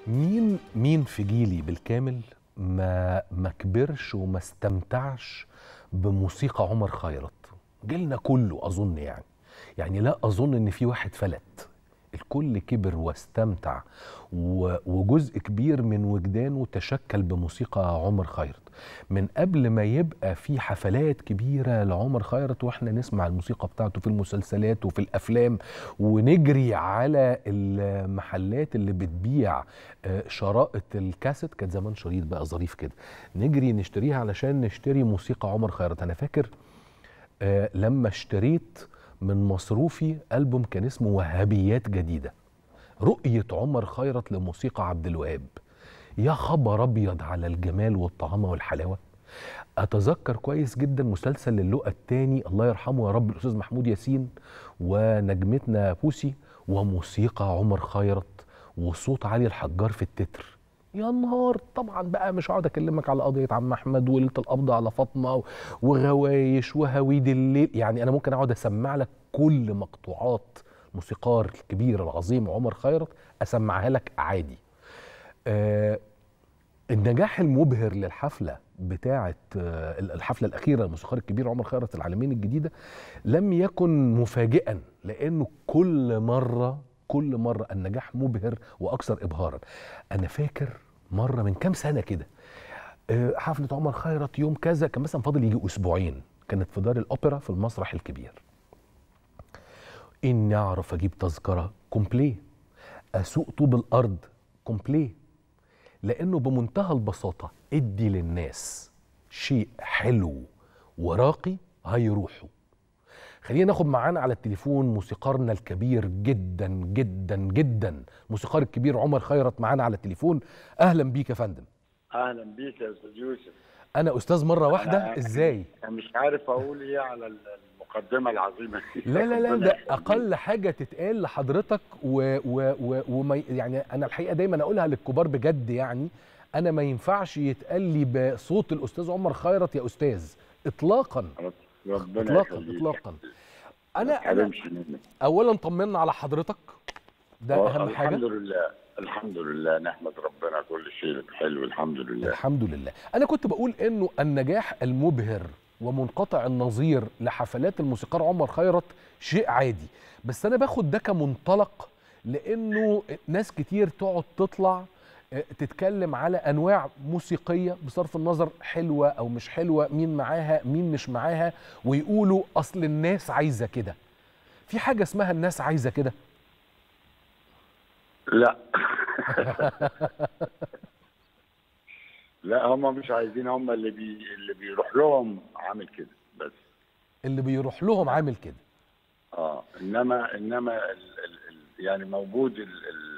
مين مين في جيلي بالكامل ما ما كبرش وما استمتعش بموسيقى عمر خيرت جيلنا كله اظن يعني يعني لا اظن ان في واحد فلت الكل كبر واستمتع و- وجزء كبير من وجدانه تشكل بموسيقى عمر خيرت من قبل ما يبقى في حفلات كبيرة لعمر خيرت واحنا نسمع الموسيقى بتاعته في المسلسلات وفي الأفلام ونجري على المحلات اللي بتبيع آه، شرائط الكاسيت كانت زمان شريط بقى ظريف كده نجري نشتريها علشان نشتري موسيقى عمر خيرت أنا فاكر آه، لما اشتريت من مصروفي ألبوم كان اسمه وهابيات جديدة رؤية عمر خيرت لموسيقى عبد الوهاب يا خبر أبيض على الجمال والطعامة والحلاوة أتذكر كويس جدا مسلسل اللقاء الثاني الله يرحمه يا رب الأستاذ محمود ياسين ونجمتنا بوسي وموسيقى عمر خيرت وصوت علي الحجار في التتر يا نهار طبعا بقى مش هقعد اكلمك على قضيه عم احمد وليله القبض على فاطمه و- وغوايش وهويد الليل يعني انا ممكن اقعد اسمع لك كل مقطوعات موسيقار الكبير العظيم عمر خيرت اسمعها لك عادي آه النجاح المبهر للحفله بتاعه آه، الحفله الاخيره للموسيقار الكبير عمر خيرت العالمين الجديده لم يكن مفاجئا لانه كل مره كل مره النجاح مبهر واكثر ابهارا انا فاكر مره من كام سنه كده آه، حفله عمر خيرت يوم كذا كان مثلا فاضل يجي اسبوعين كانت في دار الاوبرا في المسرح الكبير اني اعرف اجيب تذكره كومبليه اسوق طوب الارض كومبليه لانه بمنتهى البساطه ادي للناس شيء حلو وراقي هيروحوا خلينا ناخد معانا على التليفون موسيقارنا الكبير جدا جدا جدا موسيقار الكبير عمر خيرت معانا على التليفون اهلا بيك يا فندم اهلا بيك يا استاذ يوسف انا استاذ مره واحده أنا- ازاي انا مش عارف اقول ايه على المقدمه العظيمه دي. لا لا لا ربنا ده يخليك. اقل حاجه تتقال لحضرتك و و و وما يعني انا الحقيقه دايما اقولها للكبار بجد يعني انا ما ينفعش يتقال لي بصوت الاستاذ عمر خيرت يا استاذ اطلاقا ربنا اطلاقا يخليك. اطلاقا ما انا انا تحرمش منك اولا طمنا على حضرتك ده آه، اهم حاجه الحمد لله الحمد لله نحمد ربنا كل شيء حلو الحمد لله الحمد لله انا كنت بقول انه النجاح المبهر ومنقطع النظير لحفلات الموسيقار عمر خيرت شيء عادي بس انا باخد ده كمنطلق لانه ناس كتير تقعد تطلع آه، تتكلم على انواع موسيقيه بصرف النظر حلوه او مش حلوه مين معاها مين مش معاها ويقولوا اصل الناس عايزه كده في حاجه اسمها الناس عايزه كده لا لا هم مش عايزين هم اللي بي اللي بيروح لهم عامل كده بس اللي بيروح لهم عامل كده اه انما انما ال ال ال يعني موجود ال ال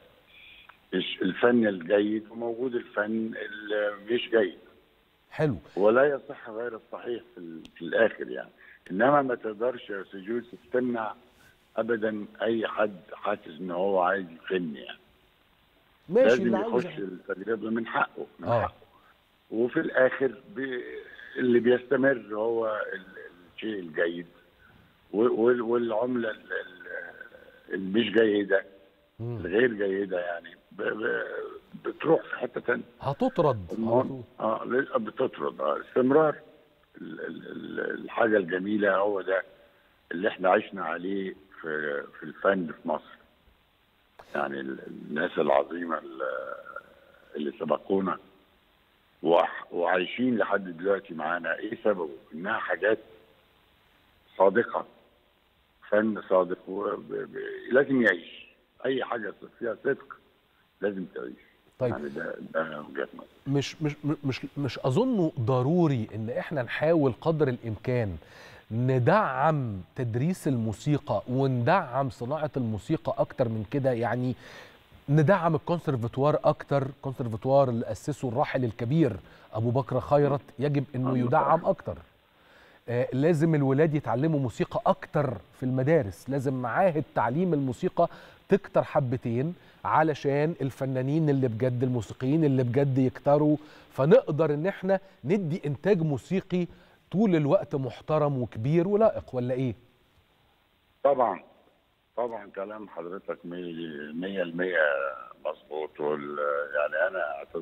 الش- الفن الجيد وموجود الفن اللي مش جيد حلو ولا يصح غير الصحيح في, ال- في الاخر يعني انما ما تقدرش يا استاذ يوسف تمنع ابدا اي حد حاسس ان هو عايز يفن يعني ماشي لازم اللي عايز يخش التجربه من حقه من آه. حقه وفي الاخر بي اللي بيستمر هو ال- الشيء الجيد و- وال- والعمله ال- ال- المش جيده مم. الغير جيده يعني ب- ب- بتروح في حته ثانيه هتطرد على طول. المهم اه لسه بتطرد اه استمرار ال- ال- ال- الحاجه الجميله هو ده اللي احنا عشنا عليه في في الفن في مصر يعني ال- الناس العظيمه ال- اللي سبقونا وع- وعايشين لحد دلوقتي معانا ايه سببه؟ انها حاجات صادقه فن صادق وب- ب- لازم يعيش اي حاجه فيها صدق لازم تعيش طيب. يعني ده ده وجهه نظري مش مش مش مش اظنه ضروري ان احنا نحاول قدر الامكان ندعم تدريس الموسيقى وندعم صناعه الموسيقى اكتر من كده يعني ندعم الكونسرفتوار اكتر الكونسرفتوار اللي اسسه الراحل الكبير ابو بكر خيرت يجب انه الله يدعم طبعاً. اكتر آه، لازم الولاد يتعلموا موسيقى اكتر في المدارس لازم معاهد تعليم الموسيقى تكتر حبتين علشان الفنانين اللي بجد الموسيقيين اللي بجد يكتروا فنقدر ان احنا ندي انتاج موسيقي طول الوقت محترم وكبير ولائق ولا ايه طبعا طبعا كلام حضرتك مية المية مظبوط وال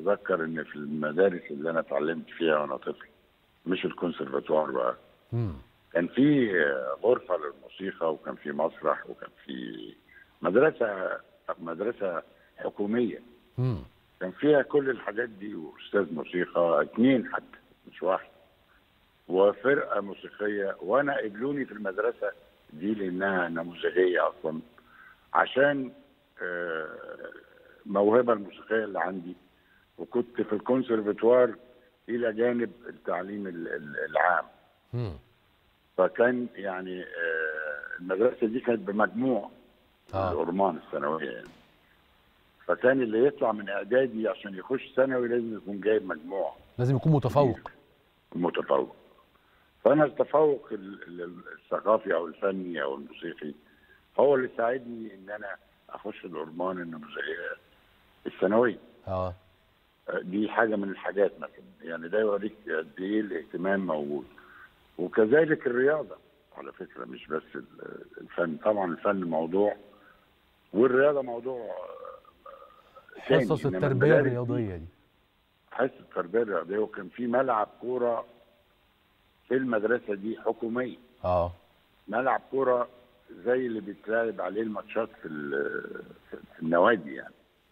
اتذكر ان في المدارس اللي انا اتعلمت فيها وانا طفل مش الكونسرفاتوار بقى مم. كان في غرفه للموسيقى وكان في مسرح وكان في مدرسه مدرسه حكوميه مم. كان فيها كل الحاجات دي واستاذ موسيقى اثنين حتى مش واحد وفرقه موسيقيه وانا قبلوني في المدرسه دي لانها نموذجيه اصلا عشان آه، موهبه الموسيقيه اللي عندي وكنت في الكونسرفتوار الى جانب التعليم ال- ال- العام مم. فكان يعني آه، المدرسه دي كانت بمجموع آه. الأورمان الثانويه يعني فكان اللي يطلع من اعدادي عشان يخش ثانوي لازم يكون جايب مجموع لازم يكون متفوق متفوق فانا التفوق ال- ال- الثقافي او الفني او الموسيقي هو اللي ساعدني ان انا اخش الأورمان النموذجيه الثانويه اه دي حاجه من الحاجات مثلا يعني ده يوريك قد ايه الاهتمام موجود وكذلك الرياضه على فكره مش بس ال- الفن طبعا الفن موضوع والرياضه موضوع آه، تاني. حصص إنما التربيه المدارس دي الرياضيه دي حصه التربيه الرياضيه وكان في ملعب كوره في المدرسه دي حكوميه اه ملعب كوره زي اللي بيتلعب عليه الماتشات في ال- في النوادي يعني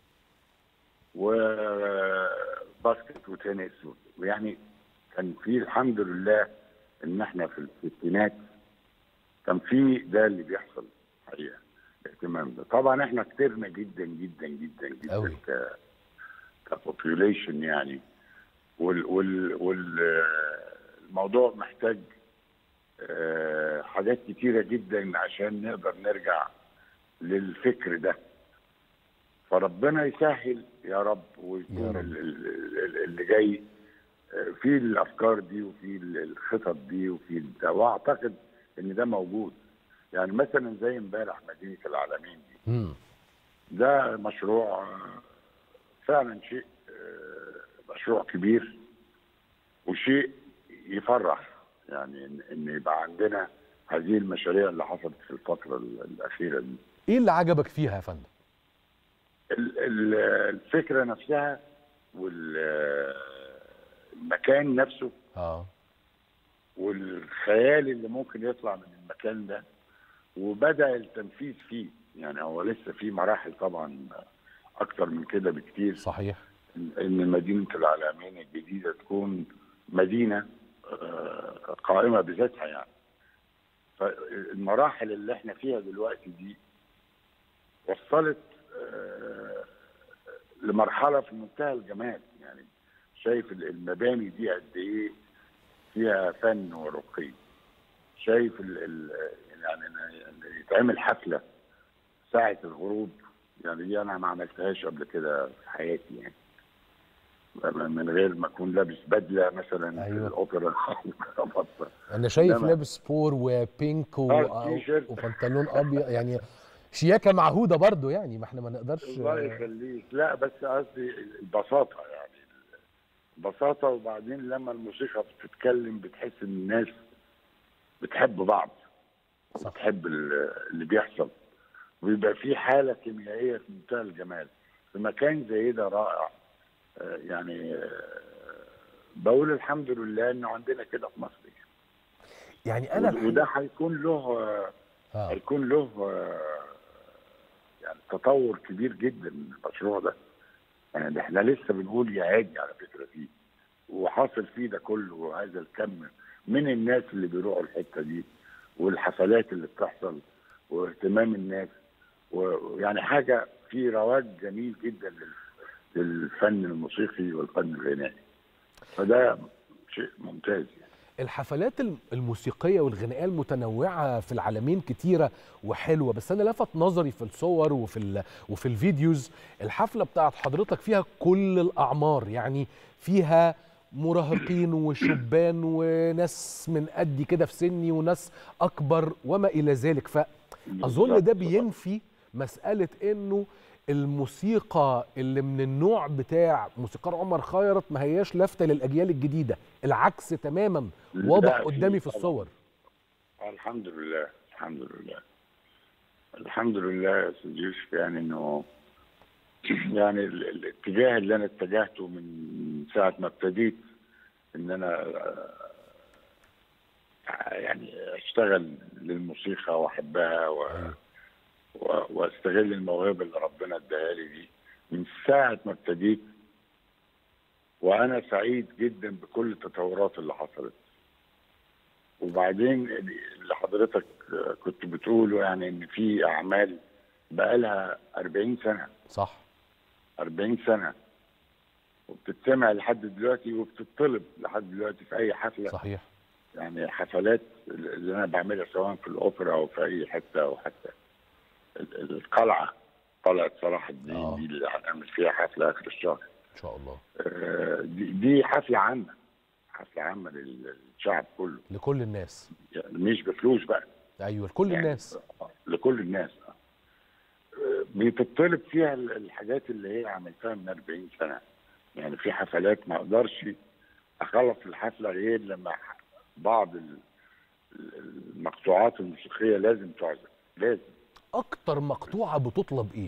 وباسكت وتنس ويعني كان في الحمد لله ان احنا في الستينات كان في ده اللي بيحصل حقيقه الاهتمام ده طبعا احنا كترنا جدا جدا جدا جدا أوي. ك كبوبيوليشن يعني وال وال وال الموضوع محتاج آه، حاجات كتيره جدا عشان نقدر نرجع للفكر ده فربنا يسهل يا رب يا ويكون رب. ال- ال- ال- اللي جاي آه، في الافكار دي وفي ال- الخطط دي وفي البتاع. واعتقد ان ده موجود يعني مثلا زي امبارح مدينه العالمين دي مم. ده مشروع آه، فعلا شيء آه، مشروع كبير وشيء يفرح يعني ان إن يبقى عندنا هذه المشاريع اللي حصلت في الفتره ال- الاخيره دي ايه اللي عجبك فيها يا فندم ال- ال- الفكره نفسها والمكان نفسه اه والخيال اللي ممكن يطلع من المكان ده وبدا التنفيذ فيه يعني هو لسه في مراحل طبعا اكتر من كده بكتير صحيح ان مدينه العالمين الجديده تكون مدينه آه، قائمه بذاتها يعني فالمراحل اللي احنا فيها دلوقتي دي وصلت آه، لمرحله في منتهى الجمال يعني شايف المباني دي قد ايه فيها فن ورقي شايف ال ال يعني إن يتعمل حفله ساعه الغروب يعني دي انا ما عملتهاش قبل كده في حياتي يعني من غير ما اكون لابس بدله مثلا أيوة. في الاوبرا أو كرافته. انا شايف إنما- لابس سبور وبينك و... آه، تيشيرت. وبنطلون ابيض يعني شياكه معهوده برضو يعني ما احنا ما نقدرش الله يخليك لا بس قصدي البساطه يعني البساطه وبعدين لما الموسيقى بتتكلم بتحس ان الناس بتحب بعض صح. بتحب ال- اللي بيحصل ويبقى في حاله كيميائيه في منتهى الجمال في مكان زي ده رائع آه، يعني آه، بقول الحمد لله انه عندنا كده في مصر يعني انا الحقيقة- وده هيكون له آه، آه. هيكون له آه، يعني تطور كبير جدا من المشروع ده يعني احنا لسه بنقول يا هادي على فكره فيه وحاصل فيه ده كله وهذا الكم من الناس اللي بيروحوا الحته دي والحفلات اللي بتحصل واهتمام الناس ويعني حاجه في رواج جميل جدا لل- للفن الموسيقي والفن الغنائي فده شيء ممتاز يعني. الحفلات الم- الموسيقيه والغنائيه المتنوعه في العالمين كتيره وحلوه بس انا لفت نظري في الصور وفي ال... وفي الفيديوز الحفله بتاعت حضرتك فيها كل الاعمار يعني فيها مراهقين وشبان وناس من قدي كده في سني وناس اكبر وما الى ذلك فاظن ده بينفي مساله انه الموسيقى اللي من النوع بتاع موسيقار عمر خيرت ما هياش لافته للاجيال الجديده العكس تماما لا، واضح في قدامي في طبعاً. الصور الحمد لله الحمد لله الحمد لله يا استاذ يوسف يعني انه يعني ال- الاتجاه اللي انا اتجهته من ساعه ما ابتديت ان انا آه، يعني اشتغل للموسيقى واحبها و... و... واستغل الموهبه اللي ربنا اداها لي دي من ساعه ما ابتديت وانا سعيد جدا بكل التطورات اللي حصلت وبعدين اللي حضرتك كنت بتقوله يعني ان في اعمال بقالها 40 سنه صح 40 سنه وبتتسمع لحد دلوقتي وبتطلب لحد دلوقتي في اي حفله صحيح يعني حفلات اللي انا بعملها سواء في الاوبرا او في اي حته او حتى ال- ال- القلعه قلعه صلاح الدين آه. دي اللي هنعمل فيها حفله اخر الشهر ان شاء الله آه، دي, دي حفله عامه حفله عامه للشعب كله لكل الناس يعني مش بفلوس بقى ايوه لكل يعني الناس لكل الناس آه، بتطلب فيها ال- الحاجات اللي هي عملتها من 40 سنه يعني في حفلات ما اقدرش اخلص الحفله غير لما ح- بعض ال- ال- المقطوعات الموسيقيه لازم تعزف لازم اكتر مقطوعه بتطلب ايه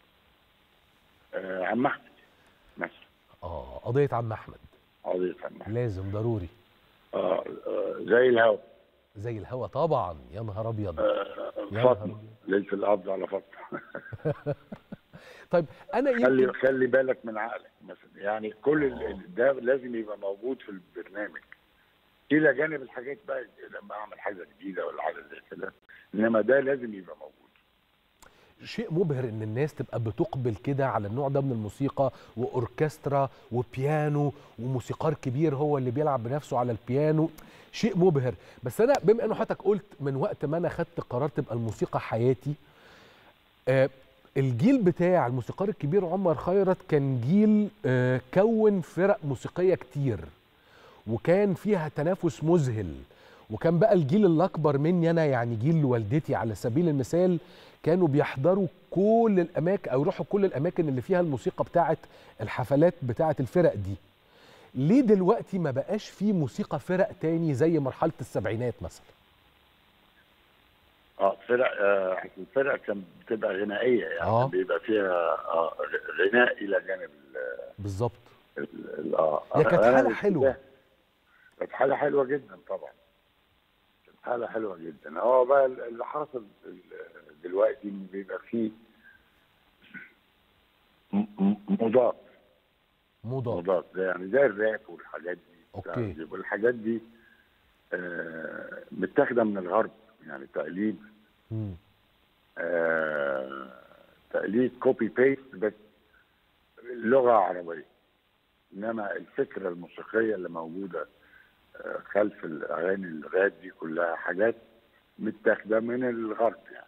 آه عم احمد مثلا اه قضيه عم احمد قضيه عم احمد لازم ضروري آه آه زي الهوا زي الهوا طبعا يا نهار ابيض آه يا فاطمه نهار ليله القبض على فاطمه طيب انا خلي يمكن خلي بالك من عقلك مثلا يعني كل ال- ده لازم يبقى موجود في البرنامج الى جانب الحاجات بقى لما اعمل حاجه جديده ولا حاجه زي كده انما ده لازم يبقى موجود شيء مبهر ان الناس تبقى بتقبل كده على النوع ده من الموسيقى واوركسترا وبيانو وموسيقار كبير هو اللي بيلعب بنفسه على البيانو شيء مبهر بس انا بما انه حضرتك قلت من وقت ما انا خدت قرار تبقى الموسيقى حياتي آه الجيل بتاع الموسيقار الكبير عمر خيرت كان جيل آه كون فرق موسيقيه كتير وكان فيها تنافس مذهل وكان بقى الجيل اللي اكبر مني انا يعني جيل والدتي على سبيل المثال كانوا بيحضروا كل الاماكن او يروحوا كل الاماكن اللي فيها الموسيقى بتاعه الحفلات بتاعه الفرق دي ليه دلوقتي ما بقاش في موسيقى فرق تاني زي مرحله السبعينات مثلا اه فرق آه الفرق كانت بتبقى غنائيه يعني آه. آه. بيبقى فيها آه غناء الى جانب ال- بالظبط ال- ال- اه هي كانت أنا حالة حلوة. الاتجاه- كانت حاله حلوه جدا طبعا كانت حاله حلوه جدا هو بقى اللي حاصل دلوقتي إن بيبقى فيه م- م- موضات موضوع موضات زي يعني زي الراب والحاجات دي أوكي. بيبقى الحاجات دي آه، متاخده من الغرب يعني تقليد مم. آه، تقليد كوبي بيست بس لغه عربيه انما الفكره الموسيقيه اللي موجوده آه، خلف الاغاني اللغات دي كلها حاجات متاخده من الغرب يعني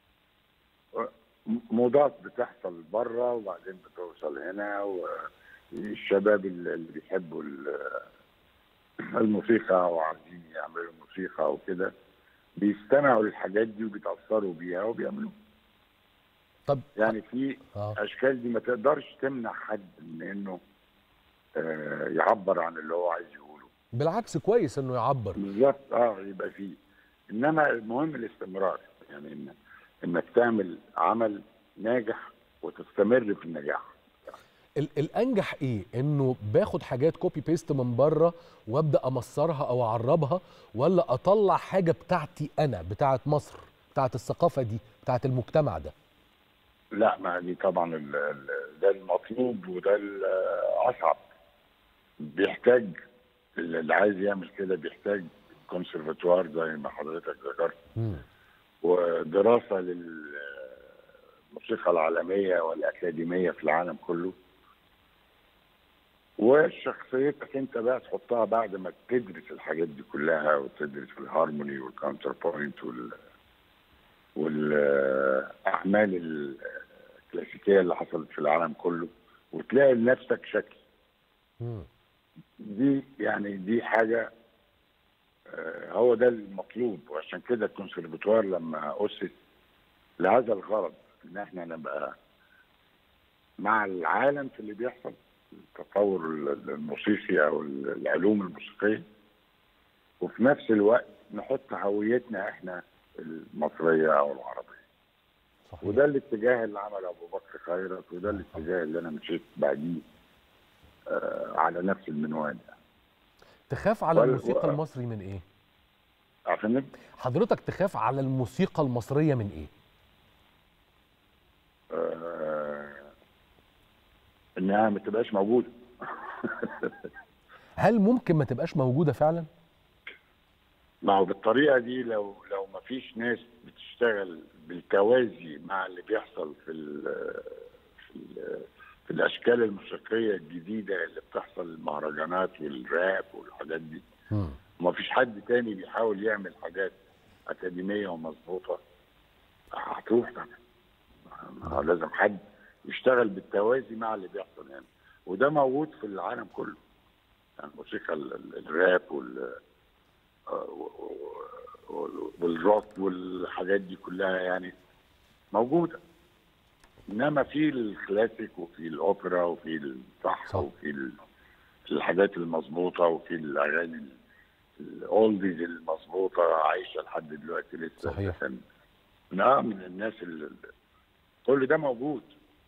م- موضات بتحصل بره وبعدين بتوصل هنا والشباب اللي اللي بيحبوا ال- الموسيقى وعايزين يعملوا موسيقى وكده بيستمعوا للحاجات دي وبيتاثروا بيها وبيعملوا طب يعني في اه اشكال دي ما تقدرش تمنع حد من انه آه، يعبر عن اللي هو عايز يقوله بالعكس كويس انه يعبر بالظبط اه يبقى فيه انما المهم الاستمرار يعني إن انك تعمل عمل ناجح وتستمر في النجاح ال- الانجح ايه انه باخد حاجات كوبي بيست من بره وابدا امصرها او اعربها ولا اطلع حاجه بتاعتي انا بتاعت مصر بتاعت الثقافه دي بتاعت المجتمع ده لا ما دي طبعا ال- ال- ده المطلوب وده الاصعب بيحتاج اللي عايز يعمل كده بيحتاج كونسرفتوار زي ما حضرتك ذكرت مم. ودراسه للموسيقى العالميه والاكاديميه في العالم كله وشخصيتك انت بقى تحطها بعد ما تدرس الحاجات دي كلها وتدرس الهارموني والكاونتر بوينت وال والاعمال الكلاسيكيه اللي حصلت في العالم كله وتلاقي لنفسك شكل مم. دي يعني دي حاجه آه، هو ده المطلوب وعشان كده الكونسرفتوار لما اسس لهذا الغرض ان احنا نبقى مع العالم في اللي بيحصل التطور الموسيقي او العلوم الموسيقيه وفي نفس الوقت نحط هويتنا احنا المصريه او العربيه صحيح وده الاتجاه اللي عمله ابو بكر خيرت وده الاتجاه اللي انا مشيت بعديه آه على نفس المنوال تخاف على وال- الموسيقى و- المصري من ايه عشان حضرتك تخاف على الموسيقى المصريه من ايه آه انها ما تبقاش موجوده هل ممكن ما تبقاش موجوده فعلا ما هو بالطريقه دي لو لو ما فيش ناس بتشتغل بالتوازي مع اللي بيحصل في ال في, ال في الاشكال الموسيقيه الجديده اللي بتحصل المهرجانات والراب والحاجات دي مم. وما فيش حد تاني بيحاول يعمل حاجات اكاديميه ومظبوطه هتروح طبعا ما هو لازم حد يشتغل بالتوازي مع اللي بيحصل يعني وده موجود في العالم كله يعني الموسيقى ال- ال- الراب وال آه، و- و- والروك والحاجات دي كلها يعني موجوده انما في الكلاسيك وفي الاوبرا وفي الصح صح. وفي ال- الحاجات المظبوطه وفي الاغاني ال- الاولديز المظبوطه عايشه لحد دلوقتي لسه صحيح. أساساً. نعم من الناس اللي كل ده موجود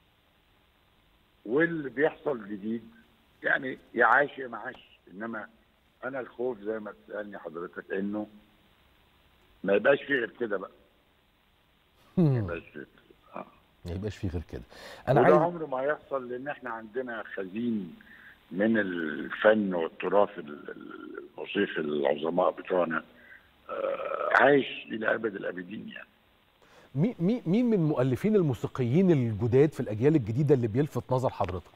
واللي بيحصل جديد يعني يا عاش يا معاش انما انا الخوف زي ما تسالني حضرتك انه ما يبقاش فيه غير كده بقى ما مم. يبقاش فيه آه. ما يبقاش فيه غير كده انا وده عايز عمره ما هيحصل لان احنا عندنا خزين من الفن والتراث ال- ال- الموسيقي العظماء بتوعنا آه، عايش الى ابد الابدين يعني مي- مي- مين من المؤلفين الموسيقيين الجداد في الاجيال الجديده اللي بيلفت نظر حضرتك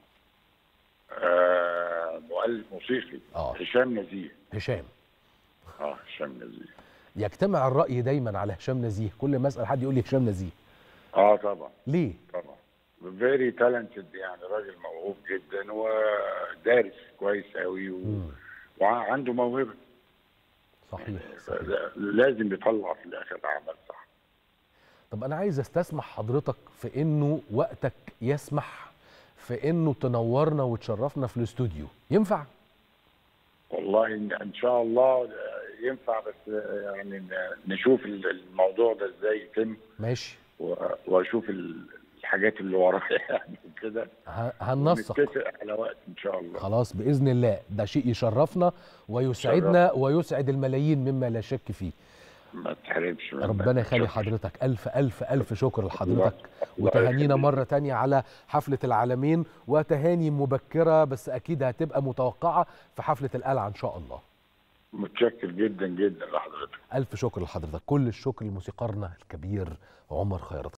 آه، مؤلف موسيقي اه هشام نزيه هشام اه هشام نزيه يجتمع الراي دايما على هشام نزيه كل ما اسال حد يقول لي هشام نزيه اه طبعا ليه طبعا فيري تالنتد يعني راجل موهوب جدا ودارس كويس قوي و... مم. وعنده موهبه صحيح صحيح لازم يطلع في الاخر عمل صح طب انا عايز استسمح حضرتك في انه وقتك يسمح في انه تنورنا وتشرفنا في الاستوديو ينفع والله ان إن شاء الله ينفع بس يعني نشوف الموضوع ده ازاي يتم ماشي و- واشوف الحاجات اللي ورايا يعني كده ه- هننسق نتفق على وقت ان شاء الله خلاص باذن الله ده شيء يشرفنا ويسعدنا ويسعد الملايين مما لا شك فيه ما تحرمش منك. ربنا يخلي شكراً. حضرتك الف الف الف شكر لحضرتك الله وتهانينا يخليك. مره تانية على حفله العالمين وتهاني مبكره بس اكيد هتبقى متوقعه في حفله القلعه ان شاء الله متشكر جدا جدا لحضرتك الف شكر لحضرتك كل الشكر لموسيقارنا الكبير عمر خيرت